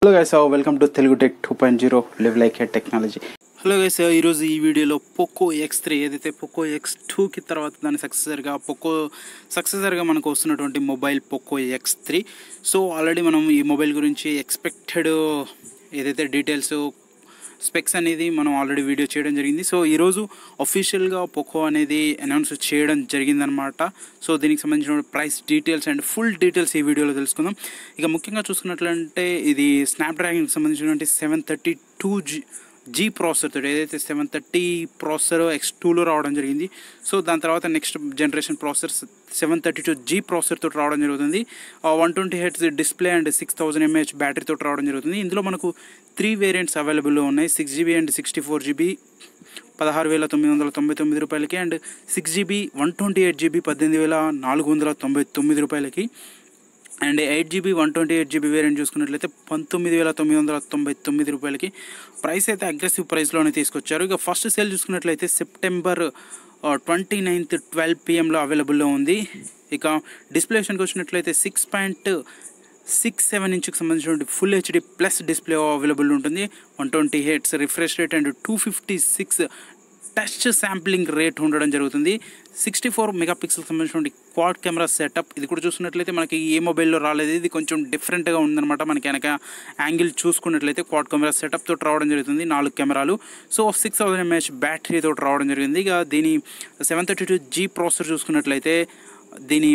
hello guys welcome to Telugu tech two point zero live like head technology hello guys ఈరోజు ఈ వీడియోలో Poco X three ఏదైతే Poco X టూకి తర్వాత దాని సక్సెసర్గా పోకో సక్సెసర్గా మనకు వస్తున్నటువంటి mobile Poco X three so already మనం ఈ మొబైల్ గురించి ఎక్స్పెక్టెడ్ ఏదైతే డీటెయిల్స్ స్పెక్స్ అనేది మనం ఆల్రెడీ వీడియో చేయడం జరిగింది సో ఈరోజు అఫీషియల్గా పోకో అనేది అనౌన్స్ చేయడం జరిగిందనమాట సో దీనికి సంబంధించిన price details and full details ఈ వీడియోలో తెలుసుకుందాం ఇక ముఖ్యంగా చూసుకున్నట్లంటే ఇది స్నాప్డ్రాగన్కి సంబంధించినటువంటి seven thirty two G G processor తోటి ఏదైతే సెవెన్ థర్టీ ప్రాసెసర్ ఎక్స్ టూలో రావడం జరిగింది సో దాని తర్వాత next generation processor seven thirty two G processor తోటి రావడం జరుగుతుంది one twenty hertz display and six thousand mAh battery తోటి రావడం జరుగుతుంది ఇందులో మనకు త్రీ వేరియంట్స్ అవైలబుల్లో ఉన్నాయి six GB and sixty four GB పదహారు వేల తొమ్మిది వందల తొంభై తొమ్మిది రూపాయలకి and six GB one twenty eight GB పద్దెనిమిది వేల నాలుగు వందల తొంభై తొమ్మిది రూపాయలకి and eight GB one twenty eight GB variant చూసుకున్నట్లయితే పంతొమ్మిది వేల తొమ్మిది వందల తొంభై తొమ్మిది రూపాయలకి ప్రైస్ అయితే అగ్రెసివ్ ప్రైస్లోనే తీసుకొచ్చారు ఇక ఫస్ట్ సేల్ చూసుకున్నట్లయితే సెప్టెంబర్ ట్వంటీ నైన్త్ ట్వెల్వ్ పిఎంలో అవైలబుల్లో ఉంది ఇక డిస్ప్లే విషయానికి వచ్చినట్లయితే సిక్స్ పాయింట్ సిక్స్ సెవెన్ ఇంచుకి సంబంధించిన full HD plus display available ఉంటుంది one twenty hertz refresh rate and two fifty six touch sampling rate ఉండడం జరుగుతుంది సిక్స్టీ ఫోర్ మెగాపిక్సెల్ సంబంధించిన క్వాడ్ కెమెరా సెటప్ ఇది కూడా చూసుకున్నట్లయితే మనకి ఏ మొబైల్లో రాలేదు ఇది కొంచెం డిఫరెంట్గా ఉందన్నమాట మనకి వెనక యాంగిల్ చూసుకున్నట్లయితే క్వాడ్ కెమెరా సెటప్ తోటి రావడం జరుగుతుంది నాలుగు కెమెరాలు so six thousand mAh battery తోటి రావడం జరిగింది ఇక దీని seven thirty two G processor చూసుకున్నట్లయితే దీని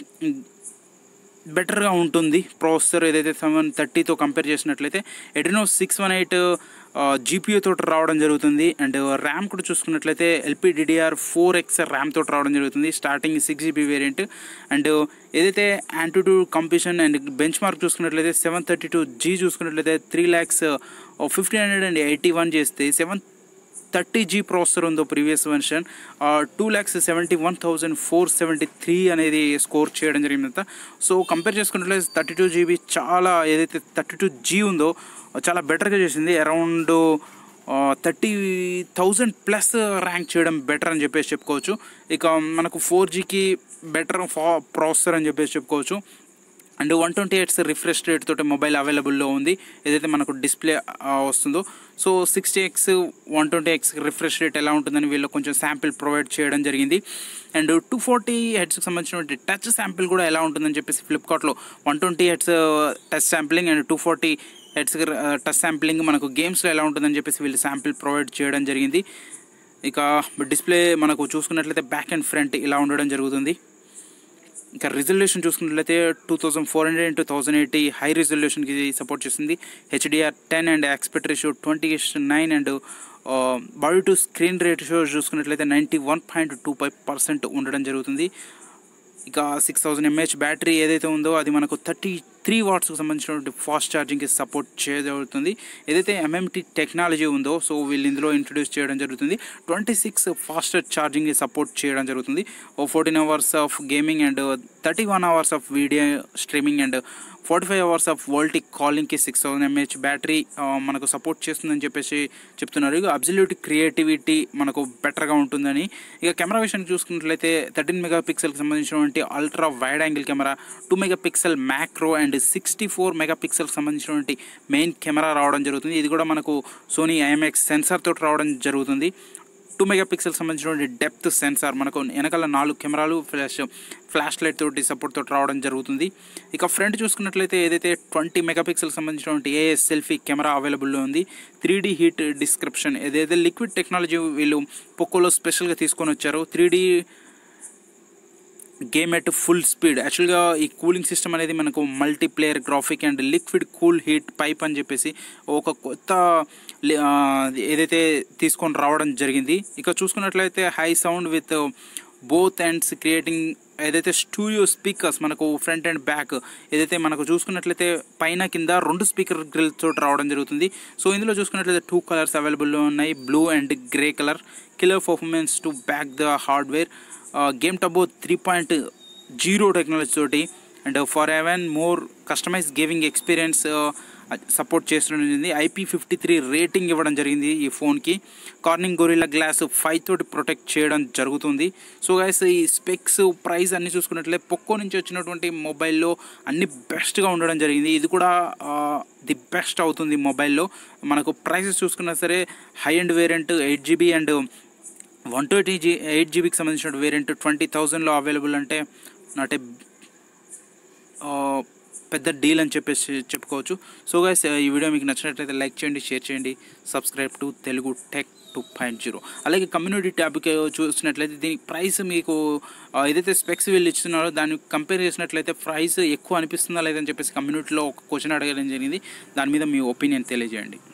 బెటర్గా ఉంటుంది ప్రాసెసర్ ఏదైతే సెవెన్ థర్టీతో కంపేర్ చేసినట్లయితే Adreno six one eight GPU తోటి రావడం జరుగుతుంది అండ్ ర్యామ్ కూడా చూసుకున్నట్లయితే ఎల్పిడిడిఆర్ ఫోర్ ఎక్స్ ర్యామ్ తోటి రావడం జరుగుతుంది starting six GB variant and ఏదైతే AnTuTu competition and benchmark చూసుకున్నట్లయితే సెవెన్ థర్టీ టూ జీ చూసుకున్నట్లయితే three lakhs fifteen hundred and eighty one చేస్తే సెవెన్ థర్టీ జీ ప్రాసెసర్ ఉందో previous version two lakhs seventy one thousand four seventy three అనేది score చేయడం జరిగిందంత so compare చేసుకున్నట్లయితే thirty two GB చాలా ఏదైతే థర్టీ టూ జీ ఉందో చాలా బెటర్గా చేసింది around thirty thousand plus rank చేయడం బెటర్ అని చెప్పేసి చెప్పుకోవచ్చు ఇక మనకు ఫోర్ జీకి బెటర్ ఫా ప్రాసెసర్ అని చెప్పేసి చెప్పుకోవచ్చు and one twenty eights refresh rate తోటి మొబైల్ అవైలబుల్లో ఉంది ఏదైతే మనకు డిస్ప్లే వస్తుందో so sixty X one twenty X refresh rate ఎలా ఉంటుందని వీళ్ళు కొంచెం శాంపిల్ ప్రొవైడ్ చేయడం జరిగింది అండ్ టూ ఫార్టీ హెడ్స్కి సంబంధించిన టచ్ శాంపిల్ కూడా ఎలా ఉంటుందని చెప్పేసి ఫ్లిప్కార్ట్లో one twenty hertz touch sampling and two forty hertz touch sampling మనకు గేమ్స్లో ఎలా ఉంటుందని చెప్పేసి వీళ్ళు శాంపిల్ ప్రొవైడ్ చేయడం జరిగింది ఇక డిస్ప్లే మనకు చూసుకున్నట్లయితే బ్యాక్ అండ్ ఫ్రంట్ ఇలా ఉండడం జరుగుతుంది ఇంకా రిజల్యూషన్ చూసుకున్నట్లయితే two thousand four hundred into thousand eighty high రిజల్యూషన్కి సపోర్ట్ చేస్తుంది HDR ten and aspect ratio twenty nine and body to screen ratio చూసుకున్నట్లయితే ninety one point two five percent ఉండడం జరుగుతుంది ఇక సిక్స్ థౌసండ్ ఎంఏహెచ్ బ్యాటరీ ఏదైతే ఉందో అది మనకు థర్టీ త్రీ వాట్స్కి సంబంధించినటువంటి ఫాస్ట్ ఛార్జింగ్కి సపోర్ట్ చేయగలుగుతుంది ఏదైతే ఎంఎంటీ టెక్నాలజీ ఉందో సో వీళ్ళు ఇందులో ఇంట్రొడ్యూస్ చేయడం జరుగుతుంది ట్వంటీ సిక్స్ ఫాస్ట్ ఛార్జింగ్కి సపోర్ట్ చేయడం జరుగుతుంది ఓ fourteen hours of gaming and thirty one hours of video streaming and forty five hours of world కాలింగ్కి సిక్స్ థౌసండ్ ఎంఏహెచ్ బ్యాటరీ మనకు సపోర్ట్ చేస్తుందని చెప్పేసి చెప్తున్నారు ఇక అబ్జల్యూట్ క్రియేటివిటీ మనకు బెటర్గా ఉంటుందని ఇక కెమెరా విషయానికి చూసుకున్నట్లయితే థర్టీన్ మెగా పిక్సెల్కి సంబంధించినటువంటి ultra wide angle camera two megapixel macro and sixty four mega పిక్సెల్కి సంబంధించినటువంటి మెయిన్ కెమెరా రావడం జరుగుతుంది ఇది కూడా మనకు సోనీ ఐఎంఎక్స్ సెన్సార్ తోటి రావడం జరుగుతుంది టూ మెగా పిక్సెల్ సంబంధించినటువంటి డెప్త్ సెన్సార్ మనకు వెనకాల నాలుగు కెమెరాలు ఫ్లాష్ ఫ్లాష్ లైట్ తోటి సపోర్ట్ తోటి రావడం జరుగుతుంది ఇక ఫ్రంట్ చూసుకున్నట్లయితే ఏదైతే ట్వంటీ మెగా పిక్సెల్ సంబంధించినటువంటి ఏఎస్ సెల్ఫీ కెమెరా అవైలబుల్లో ఉంది త్రీ డీ హీట్ డిస్క్రిప్షన్ ఏదైతే లిక్విడ్ టెక్నాలజీ వీళ్ళు పొక్కోలో స్పెషల్గా తీసుకొని వచ్చారు three D game at full speed యాక్చువల్గా ఈ కూలింగ్ సిస్టమ్ అనేది మనకు multiplayer graphic and liquid cool heat pipe అని చెప్పేసి ఒక కొత్త ఏదైతే తీసుకొని రావడం జరిగింది ఇక చూసుకున్నట్లయితే high sound with both ends creating ఏదైతే స్టూడియో స్పీకర్స్ మనకు ఫ్రంట్ అండ్ బ్యాక్ ఏదైతే మనకు చూసుకున్నట్లయితే పైన కింద రెండు స్పీకర్ గ్రిల్ తోటి రావడం జరుగుతుంది సో ఇందులో చూసుకున్నట్లయితే టూ కలర్స్ అవైలబుల్లో ఉన్నాయి blue and grey colour killer performance to back the hardware game turbo three point zero technology తోటి and for even more customize gaming experience support చేస్తడం జరిగింది ఐపీ ఫిఫ్టీ త్రీ రేటింగ్ ఇవ్వడం జరిగింది ఈ ఫోన్కి కార్నింగ్ గొరిల్లా గ్లాస్ ఫైవ్ తోటి protect చేయడం జరుగుతుంది సో గైస్ ఈ స్పెక్స్ ప్రైస్ అన్ని చూసుకున్నట్లయితే పొక్కో నుంచి వచ్చినటువంటి మొబైల్లో అన్ని బెస్ట్గా ఉండడం జరిగింది ఇది కూడా ది బెస్ట్ అవుతుంది మొబైల్లో మనకు ప్రైసెస్ చూసుకున్నా సరే high and variant eight GB and one twenty G eight జీబీకి సంబంధించిన వేరియంట్ ట్వంటీ థౌజండ్లో అవైలబుల్ అంటే నాట్ ఏ పెద్ద డీల్ అని చెప్పేసి చెప్పుకోవచ్చు సో గైస్ ఈ వీడియో మీకు నచ్చినట్లయితే లైక్ చేయండి షేర్ చేయండి subscribe to Telugu tech two point zero అలాగే కమ్యూనిటీ ట్యాబ్కి చూసినట్లయితే దీనికి ప్రైస్ మీకు ఆ, ఏదైతే స్పెక్స్ వీళ్ళు ఇస్తున్నారో దాన్ని కంపేర్ చేసినట్లయితే ప్రైస్ ఎక్కువ అనిపిస్తుందా లేదని చెప్పేసి కమ్యూనిటీలో ఒక క్వశ్చన్ అడగడం జరిగింది దాని మీద మీ ఒపీనియన్ తెలియజేయండి